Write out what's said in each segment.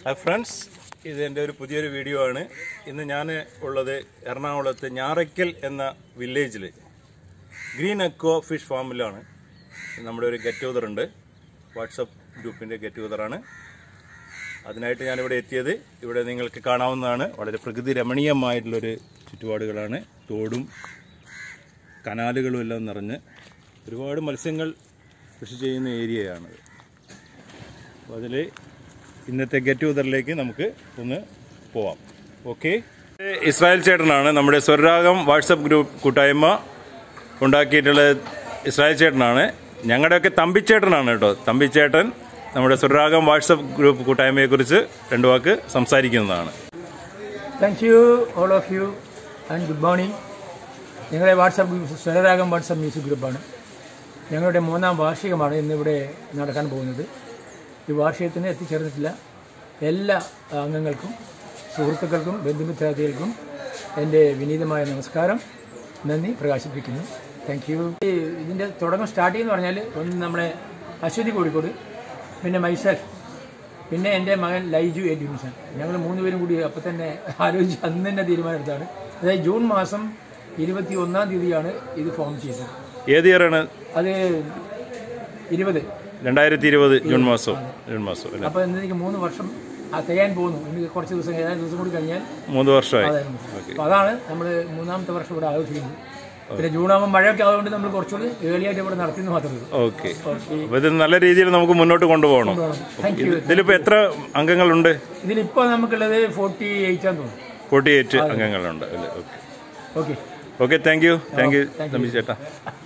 Hi friends ഇത് എൻ്റെ ഒരു പുതിയൊരു വീഡിയോ ആണ് ഇന്ന് ഞാൻ ഉള്ളത് എറണാകുളത്ത് ഞാറയ്ക്കൽ എന്ന വില്ലേജിൽ ഗ്രീൻ അക്വോ ഫിഷ് ഫാമിലാണ് നമ്മുടെ ഒരു ഗെറ്റ് ടുഗദർ ഉണ്ട് വാട്സപ്പ് ഗ്രൂപ്പിൻ്റെ ഗെറ്റ് ടുഗദറാണ് അതിനായിട്ട് ഞാനിവിടെ എത്തിയത് ഇവിടെ നിങ്ങൾക്ക് കാണാവുന്നതാണ് വളരെ പ്രകൃതി രമണീയമായിട്ടുള്ളൊരു ചുറ്റുപാടുകളാണ് തോടും കനാലുകളും എല്ലാം നിറഞ്ഞ് ഒരുപാട് മത്സ്യങ്ങൾ കൃഷി ചെയ്യുന്ന ഏരിയയാണത് അപ്പോൾ അതിൽ ഇന്നത്തെ ഗെറ്റ് ടുഗദറിലേക്ക് നമുക്ക് ഒന്ന് പോവാം ഓക്കെ ഇസ്രായേൽ ചേട്ടനാണ് നമ്മുടെ സ്വരരാഗം വാട്സപ്പ് ഗ്രൂപ്പ് കൂട്ടായ്മ ഉണ്ടാക്കിയിട്ടുള്ള ഇസ്രായേൽ ചേട്ടനാണ് ഞങ്ങളുടെയൊക്കെ തമ്പിച്ചേട്ടനാണ് കേട്ടോ തമ്പിച്ചേട്ടൻ നമ്മുടെ സ്വരരാഗം വാട്സപ്പ് ഗ്രൂപ്പ് കൂട്ടായ്മയെക്കുറിച്ച് രണ്ടു വാക്ക് സംസാരിക്കുന്നതാണ് thank you all of you and good morning ഞങ്ങളുടെ WhatsApp group Swararagam WhatsApp music ഗ്രൂപ്പാണ് ഞങ്ങളുടെ മൂന്നാം വാർഷികമാണ് ഇന്നിവിടെ നടക്കാൻ പോകുന്നത് ഈ വാർഷികത്തിന് എത്തിച്ചേർന്നിട്ടില്ല എല്ലാ അംഗങ്ങൾക്കും സുഹൃത്തുക്കൾക്കും ബന്ധുമിത്രാദികൾക്കും എൻ്റെ വിനീതമായ നമസ്കാരം നന്ദി പ്രകാശിപ്പിക്കുന്നു താങ്ക് യു ഇതിൻ്റെ തുടക്കം സ്റ്റാർട്ട് ചെയ്യുന്ന പറഞ്ഞാൽ ഒന്ന് നമ്മുടെ അശ്വതി കോഴിക്കോട് പിന്നെ മൈസെൽഫ് പിന്നെ എൻ്റെ മകൻ ലൈജു എഡ്യൂഷൻ ഞങ്ങൾ മൂന്നുപേരും കൂടി അപ്പോൾ തന്നെ ആലോചിച്ച് അന്ന് തന്നെ തീരുമാനമെടുത്താണ് അതായത് ജൂൺ മാസം ഇരുപത്തി ഒന്നാം തീയതിയാണ് ഇത് ഫോം ചെയ്തത് ഏത് ഇയറാണ് അത് ഇരുപത് രണ്ടായിരത്തി ഇരുപത് ജൂൺ മാസം ജൂൺ മാസം അല്ലേ അപ്പോൾ ഇന്നെനിക്ക് മൂന്ന് വർഷം ആ തികയാൻ പോകുന്നു ഇനി കുറച്ച് ദിവസം ഏതാനും ദിവസം കൂടി കഴിഞ്ഞാൽ മൂന്ന് വർഷമായി അതായിരുന്നു അപ്പോൾ അതാണ് നമ്മൾ മൂന്നാമത്തെ വർഷം ഇവിടെ ആഘോഷിക്കുന്നത് പിന്നെ ജൂണാകുമ്പോൾ മഴയൊക്കെ ആയതുകൊണ്ട് നമ്മൾ കുറച്ചുകൂടി ഏളിയായിട്ട് ഇവിടെ നടത്തിയെന്ന് മാത്രമേ ഉള്ളൂ ഓക്കെ അപ്പോൾ ഇത് നല്ല രീതിയിൽ നമുക്ക് മുന്നോട്ട് കൊണ്ടുപോകണം താങ്ക് യു ഇതിലിപ്പോൾ എത്ര അംഗങ്ങളുണ്ട് ഇതിലിപ്പോൾ നമുക്കുള്ളത് ഫോർട്ടി എയ്റ്റ് ആണെന്ന് തോന്നുന്നു ഫോർട്ടി എയ്റ്റ് അംഗങ്ങളുണ്ട് അല്ലേ okay okay okay thank you thank you Thampi ചേട്ടാ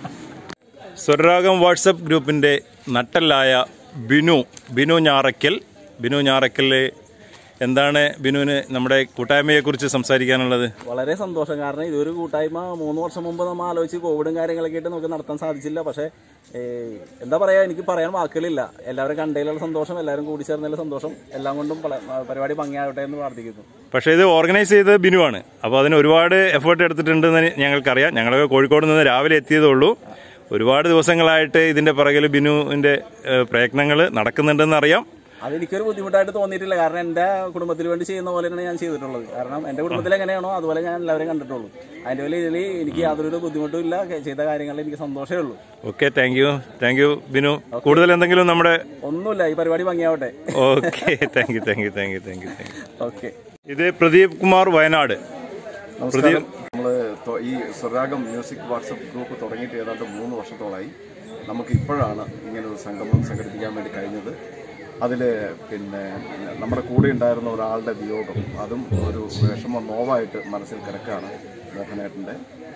സ്വരരാഗം വാട്സപ്പ് ഗ്രൂപ്പിൻ്റെ നട്ടലായ ബിനു ബിനു ഞാറയ്ക്കൽ ബിനു ഞാറയ്ക്കലിൽ എന്താണ് ബിനുവിന് നമ്മുടെ കൂട്ടായ്മയെക്കുറിച്ച് സംസാരിക്കാനുള്ളത് വളരെ സന്തോഷം കാരണം ഇതൊരു കൂട്ടായ്മ മൂന്ന് വർഷം മുമ്പ് നമ്മൾ ആലോചിച്ച് കോവിഡും കാര്യങ്ങളൊക്കെ ആയിട്ട് നമുക്ക് നടത്താൻ സാധിച്ചില്ല പക്ഷേ ഏഹ്, എന്താ പറയാ എനിക്ക് പറയാൻ വാക്കുകളില്ല എല്ലാവരും കണ്ടതിലുള്ള സന്തോഷം എല്ലാവരും കൂടി ചേർന്നതിലുള്ള സന്തോഷം എല്ലാം കൊണ്ടും പല- പരിപാടി ഭംഗിയാവട്ടെ എന്ന് പ്രാർത്ഥിക്കുന്നു പക്ഷേ ഇത് ഓർഗനൈസ് ചെയ്തത് ബിനുവാണ് അപ്പോൾ അതിന് ഒരുപാട് എഫേർട്ട് എടുത്തിട്ടുണ്ടെന്ന് ഞങ്ങൾക്കറിയാം ഞങ്ങളൊക്കെ കോഴിക്കോട് നിന്ന് രാവിലെ എത്തിയതേ ഉള്ളൂ ഒരുപാട് ദിവസങ്ങളായിട്ട് ഇതിൻ്റെ പിറകിൽ ബിനുവിൻ്റെ പ്രയത്നങ്ങൾ നടക്കുന്നുണ്ടെന്ന് അറിയാം അതെനിക്കൊരു ബുദ്ധിമുട്ടായിട്ട് തോന്നിയിട്ടില്ല കാരണം എൻ്റെ കുടുംബത്തിന് വേണ്ടി ചെയ്യുന്ന പോലെയാണ് ഞാൻ ചെയ്തിട്ടുള്ളത് കാരണം എൻ്റെ കുടുംബത്തിൽ എങ്ങനെയാണോ അതുപോലെ ഞാൻ എല്ലാവരെയും കണ്ടിട്ടുള്ളൂ അതിൻ്റെ പേരിൽ ഇതിൽ എനിക്ക് യാതൊരു ബുദ്ധിമുട്ടും ഇല്ല ചെയ്ത കാര്യങ്ങളിൽ എനിക്ക് സന്തോഷമേ ഉള്ളൂ okay thank you thank you Binu കൂടുതൽ എന്തെങ്കിലും നമ്മുടെ ഒന്നുമില്ല ഈ പരിപാടി ഭംഗിയാവട്ടെ okay thank you thank you thank you thank you thank you okay ഇത് പ്രദീപ് കുമാർ വയനാട് പ്രദീപ് നമ്മൾ ഈ സ്വരാഗം മ്യൂസിക് വാട്സപ്പ് ഗ്രൂപ്പ് തുടങ്ങിയിട്ട് ഏതാണ്ട് മൂന്ന് വർഷത്തോളായി നമുക്ക് ഇപ്പോഴാണ് ഇങ്ങനെ ഒരു സംഗമം സംഘടിപ്പിക്കാൻ വേണ്ടി കഴിഞ്ഞത് അതിൽ പിന്നെ നമ്മുടെ കൂടെ ഉണ്ടായിരുന്ന ഒരാളുടെ വിയോഗം അതും ഒരു വിഷമ നോവായിട്ട് മനസ്സിൽ കിടക്കുകയാണ് മോഹനേട്ടൻ്റെ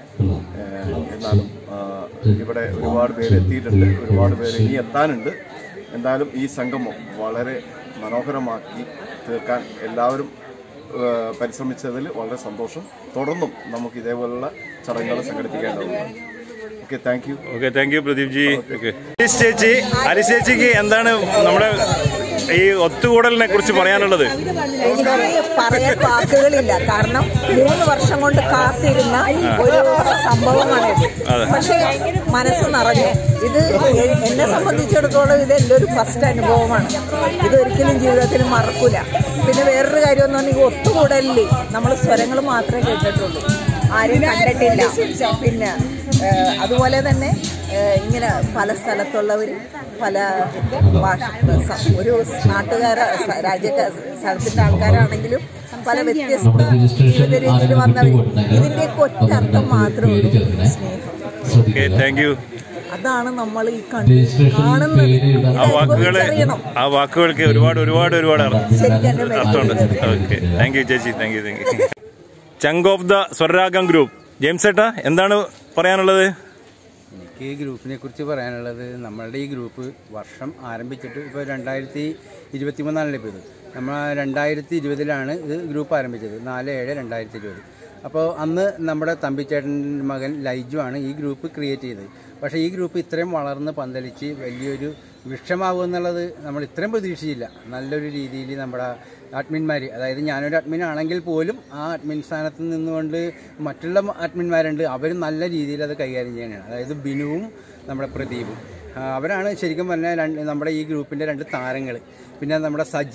ഏഹ് എന്നാലും ആ, ഇവിടെ ഒരുപാട് പേര് എത്തിയിട്ടുണ്ട് ഒരുപാട് പേര് ഇനി എത്താനുണ്ട് എന്തായാലും ഈ സംഗമം വളരെ മനോഹരമാക്കി തീർക്കാൻ എല്ലാവരും ഏഹ് പരിശ്രമിച്ചതിൽ വളരെ സന്തോഷം തുടർന്നും നമുക്ക് ഇതേപോലുള്ള ചടങ്ങുകൾ സംഘടിപ്പിക്കേണ്ടതുണ്ട് okay thank you okay thank you Pradeep ji okay Alice ചേച്ചി അലിസ് ചേച്ചിക്ക് എന്താണ് നമ്മുടെ ഈ ഒത്തുകൂടലിനെ കുറിച്ച് പറയാനുള്ളത് എനിക്ക് പറയാൻ വാക്കുകളില്ല കാരണം മൂന്ന് വർഷം കൊണ്ട് കാത്തിരുന്ന ഒരു സംഭവമാണിത് പക്ഷേ മനസ്സ് നിറഞ്ഞു ഇത് എ- എന്നെ സംബന്ധിച്ചിടത്തോളം ഇത് എൻ്റെ ഒരു ഫസ്റ്റ് അനുഭവമാണ് ഇതൊരിക്കലും ജീവിതത്തിൽ മറക്കൂല പിന്നെ വേറൊരു കാര്യം എന്ന് പറഞ്ഞാൽ ഈ ഒത്തുകൂടലിൽ നമ്മൾ സ്വരങ്ങൾ മാത്രമേ കേട്ടിട്ടുള്ളൂ ആരും കണ്ടിട്ടില്ല പിന്നെ ഏഹ്, അതുപോലെ തന്നെ ഏഹ്, ഇങ്ങനെ പല സ്ഥലത്തുള്ളവർ പല ഭാഷ സ- ഒരു നാട്ടുകാര സ- രാജ്യക്കാർ സ്ഥലത്തിൻ്റെ ആൾക്കാരാണെങ്കിലും പല വ്യത്യസ്ത ജീവിത രീതിയിൽ വന്നവർ ഇതിൻ്റെയൊക്കെ ഒറ്റ അർത്ഥം മാത്രമേ ഉള്ളൂ സ്നേഹം ഓക്കെ താങ്ക് യു അതാണ് നമ്മൾ ഈ കണ്ട് കാണുന്നത് ആ വാക്കുകള് അനുഭവിച്ചറിയണം. ആ വാക്കുകൾക്ക് ഒരുപാട് ഒരുപാട് ഒരുപാട് അർത്ഥം- ശരിക്കും എന്നെ അർത്ഥമുണ്ട് മെരുക്കുന്നത്. ഓക്കെ താങ്ക് യു ചേച്ചി താങ്ക് യു താങ്ക് യു ചങ്ക് of the Swararagam group James ഏട്ടാ എന്താണ് പറയാനുള്ളത് എനിക്ക് ഈ ഗ്രൂപ്പിനെ കുറിച്ച് പറയാനുള്ളത് നമ്മളുടെ ഈ ഗ്രൂപ്പ് വർഷം ആരംഭിച്ചിട്ട് ഇപ്പോൾ രണ്ടായിരത്തി ഇരുപത്തി മൂന്നാണല്ലോ ഇപ്പോൾ ഇത് നമ്മൾ രണ്ടായിരത്തി ഇരുപതിലാണ് ഇത് ഗ്രൂപ്പ് ആരംഭിച്ചത് നാല് ഏഴ് രണ്ടായിരത്തി ഇരുപത് അപ്പോൾ അന്ന് നമ്മുടെ തമ്പിച്ചേട്ടൻ്റെ മകൻ ലൈജു ആണ് ഈ ഗ്രൂപ്പ് ക്രിയേറ്റ് ചെയ്തത് പക്ഷേ ഈ ഗ്രൂപ്പ് ഇത്രയും വളർന്ന് പന്തലിച്ച് വലിയൊരു വൃക്ഷമാകും എന്നുള്ളത് നമ്മൾ ഇത്രയും പ്രതീക്ഷിച്ചില്ല നല്ലൊരു രീതിയിൽ നമ്മുടെ അഡ്മിന്മാർ അതായത് ഞാനൊരു അഡ്മിൻ ആണെങ്കിൽ പോലും ആ അഡ്മിൻ സ്ഥാനത്ത് നിന്നുകൊണ്ട് മറ്റുള്ള അഡ്മിന്മാരുണ്ട് അവർ നല്ല രീതിയിൽ അത് കൈകാര്യം ചെയ്യാനാണ് അതായത് ബിനുവും നമ്മുടെ പ്രദീപും ആ, അവരാണ് ശരിക്കും പറഞ്ഞാൽ രണ്ട് നമ്മുടെ ഈ ഗ്രൂപ്പിൻ്റെ രണ്ട് താരങ്ങൾ പിന്നെ നമ്മുടെ സജി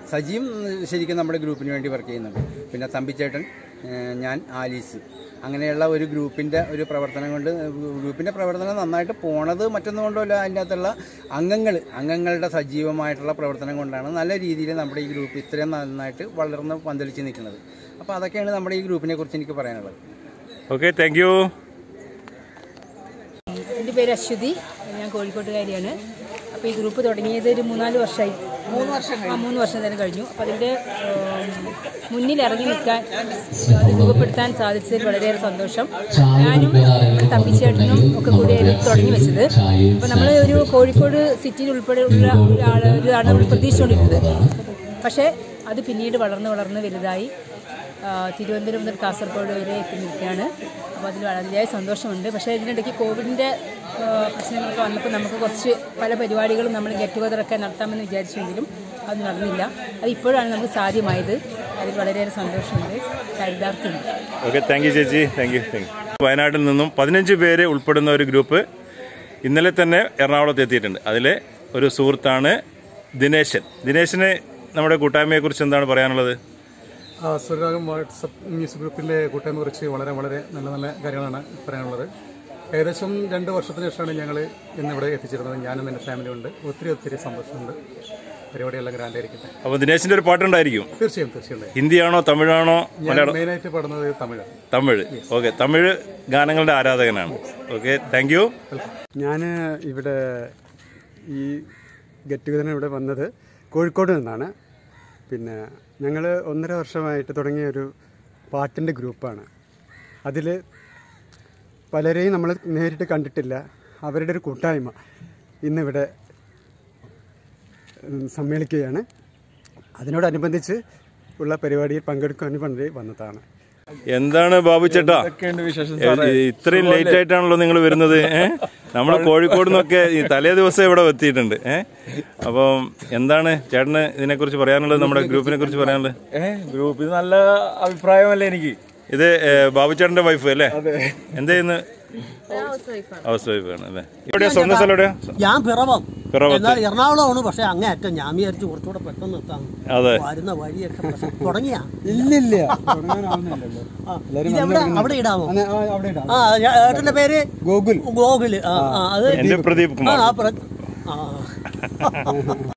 സജീം ശരിക്കും നമ്മുടെ ഗ്രൂപ്പിന് വേണ്ടി വർക്ക് ചെയ്യുന്നുണ്ട് പിന്നെ തമ്പിച്ചേട്ടൻ ഏഹ് ഞാൻ ആലീസ് അങ്ങനെയുള്ള ഒരു ഗ്രൂപ്പിൻ്റെ ഒരു പ്രവർത്തനം കൊണ്ട് ഗ്രൂപ്പിൻ്റെ പ്രവർത്തനം നന്നായിട്ട് പോണത് മറ്റൊന്നുകൊണ്ടല്ല അതിൻ്റെ അകത്തുള്ള അംഗങ്ങൾ അംഗങ്ങളുടെ സജീവമായിട്ടുള്ള പ്രവർത്തനം കൊണ്ടാണ് നല്ല രീതിയിൽ നമ്മുടെ ഈ ഗ്രൂപ്പ് ഇത്രയും നന്നായിട്ട് വളർന്ന് പന്തലിച്ച് നിൽക്കുന്നത് അപ്പോൾ അതൊക്കെയാണ് നമ്മുടെ ഈ ഗ്രൂപ്പിനെ കുറിച്ച് എനിക്ക് പറയാനുള്ളത് ഓക്കെ താങ്ക് യു എൻ്റെ പേര് അശ്വതി ഞാൻ കോഴിക്കോട്ടുകാരിയാണ് അപ്പോൾ ഈ ഗ്രൂപ്പ് തുടങ്ങിയത് ഒരു മൂന്നാല് വർഷമായി മൂന്ന് വർഷം ആ മൂന്ന് വർഷം തന്നെ കഴിഞ്ഞു അപ്പോൾ അതിൻ്റെ ഉം, മുന്നിൽ ഇറങ്ങി നിൽക്കാൻ അത് രൂപപ്പെടുത്താൻ സാധിച്ചതിൽ വളരെയേറെ സന്തോഷം ഞാനും തമ്പിച്ചേട്ടനും ഒക്കെ കൂടിയായിരുന്നു ഇത് തുടങ്ങി വെച്ചത് അപ്പോൾ നമ്മൾ ഒരു കോഴിക്കോട് സിറ്റിയിൽ ഉൾപ്പെടെ ഉള്ള ഒരാൾ ഒരാളാണ് നമ്മൾ പ്രതീക്ഷിച്ചുകൊണ്ടിരുന്നത് പക്ഷേ അത് പിന്നീട് വളർന്ന് വളർന്ന് വലുതായി ആ, തിരുവനന്തപുരം മുതൽ കാസർഗോഡ് വരെ എത്തി നിൽക്കുകയാണ് അപ്പോൾ അതിൽ വളരെയായ സന്തോഷമുണ്ട് പക്ഷേ ഇതിനിടയ്ക്ക് കോവിഡിൻ്റെ ആ, പ്രശ്നങ്ങളൊക്കെ വന്നപ്പോൾ നമുക്ക് കുറച്ച് പല പരിപാടികളും നമ്മൾ ഗെറ്റ് ടുഗദറൊക്കെ നടത്താമെന്ന് വിചാരിച്ചുവെങ്കിലും അത് നടന്നില്ല അത് ഇപ്പോഴാണ് നമുക്ക് സാധ്യമായത് അതിൽ വളരെയേറെ സന്തോഷമുണ്ട് ചരിതാർത്ഥ്യമുണ്ട് ഓക്കെ താങ്ക് യു ചേച്ചി താങ്ക് യു താങ്ക് യു വയനാട്ടിൽ നിന്നും പതിനഞ്ച് പേര് ഉൾപ്പെടുന്ന ഒരു ഗ്രൂപ്പ് ഇന്നലെ തന്നെ എറണാകുളത്ത് എത്തിയിട്ടുണ്ട് അതിലെ ഒരു സുഹൃത്താണ് ദിനേശൻ ദിനേശന് നമ്മുടെ കൂട്ടായ്മയെക്കുറിച്ച് എന്താണ് പറയാനുള്ളത് ആ, സ്വരരാഗം വാട്സപ്പ് മ്യൂസിക് ഗ്രൂപ്പിൻ്റെ കൂട്ടായ്മ കുറിച്ച് വളരെ വളരെ നല്ല നല്ല കാര്യങ്ങളാണ് പറയാനുള്ളത് ഏകദേശം രണ്ട് വർഷത്തിന് ശേഷമാണ് ഞങ്ങൾ ഇന്നിവിടെ എത്തിച്ചേരുന്നത് ഞാനും എൻ്റെ ഫാമിലി ഉണ്ട് ഒത്തിരി ഒത്തിരി സന്തോഷമുണ്ട് പരിപാടിയെല്ലാം ഗ്രാൻഡ് ആയിരിക്കട്ടെ അപ്പോൾ ദിനേശിന്റെ ഒരു പാട്ടുണ്ടായിരിക്കും തീർച്ചയായും തീർച്ചയായും ഹിന്ദിയാണോ തമിഴാണോ ഞാൻ മലയാളം മെയിനായിട്ട് പാടുന്നത് തമിഴാണ് തമിഴ് ഓക്കെ തമിഴ് ഗാനങ്ങളുടെ ആരാധകനാണ് ഓക്കെ താങ്ക് യു ഞാൻ ഇവിടെ ഈ ഗെറ്റ് ടുഗദറിന് ഇവിടെ വന്നത് കോഴിക്കോട് നിന്നാണ് പിന്നെ ഞങ്ങൾ ഒന്നര വർഷമായിട്ട് തുടങ്ങിയ ഒരു പാട്ടിൻ്റെ ഗ്രൂപ്പാണ് അതിൽ പലരെയും നമ്മൾ നേരിട്ട് കണ്ടിട്ടില്ല അവരുടെ ഒരു കൂട്ടായ്മ ഇന്നിവിടെ ഉം, സമ്മേളിക്കുകയാണ് അതിനോടനുബന്ധിച്ച് ഉള്ള പരിപാടിയിൽ പങ്കെടുക്കാൻ വേണ്ടി വന്നതാണ് എന്താണ് ബാബു ചേട്ടാ ഏ, ഇത്രയും ലേറ്റ് ആയിട്ടാണല്ലോ നിങ്ങൾ വരുന്നത് ഏഹ് നമ്മൾ കോഴിക്കോട് നിന്നൊക്കെ ഈ തലേ ദിവസം ഇവിടെ എത്തിയിട്ടുണ്ട് ഏഹ് അപ്പം എന്താണ് ചേട്ടന് ഇതിനെക്കുറിച്ച് പറയാനുള്ളത് നമ്മുടെ ഗ്രൂപ്പിനെ കുറിച്ച് പറയാനുള്ളത് ഗ്രൂപ്പിൽ നല്ല അഭിപ്രായമല്ലേ എനിക്ക് ഇത് ഏ, ബാബു ചേട്ടന്റെ വൈഫ് അല്ലേ എന്ത് ചെയ്യുന്നു ഹൗസ് വൈഫ് ആണ് അല്ലേ എവിടെയാ സ്വന്തം സ്ഥലം എവിടെയാ ഞാൻ പിറവം പിറവത്ത്. എന്നാൽ എറണാകുളമാണ് പക്ഷെ അങ്ങേ അറ്റം ഞാൻ വിചാരിച്ചു കുറച്ചുകൂടെ പെട്ടെന്ന് എത്താം അതെ വരുന്ന വഴിയൊക്കെ പക്ഷെ തുടങ്ങിയാ ഇല്ലില്ല തുടങ്ങാനാവുന്നില്ലല്ലോ ഇത് എവിടെ അവിടെ ഇടാമോ അന്ന് ആ, അവിടെ ഇടാം ആ ഞാൻ- ഏട്ടന്റെ പേര് ഗോകുൽ ഗോകുല് ആ ആ, അത് എന്റെ പ്രദീപ് ആ കുമാർ ആ പ്ര- ആ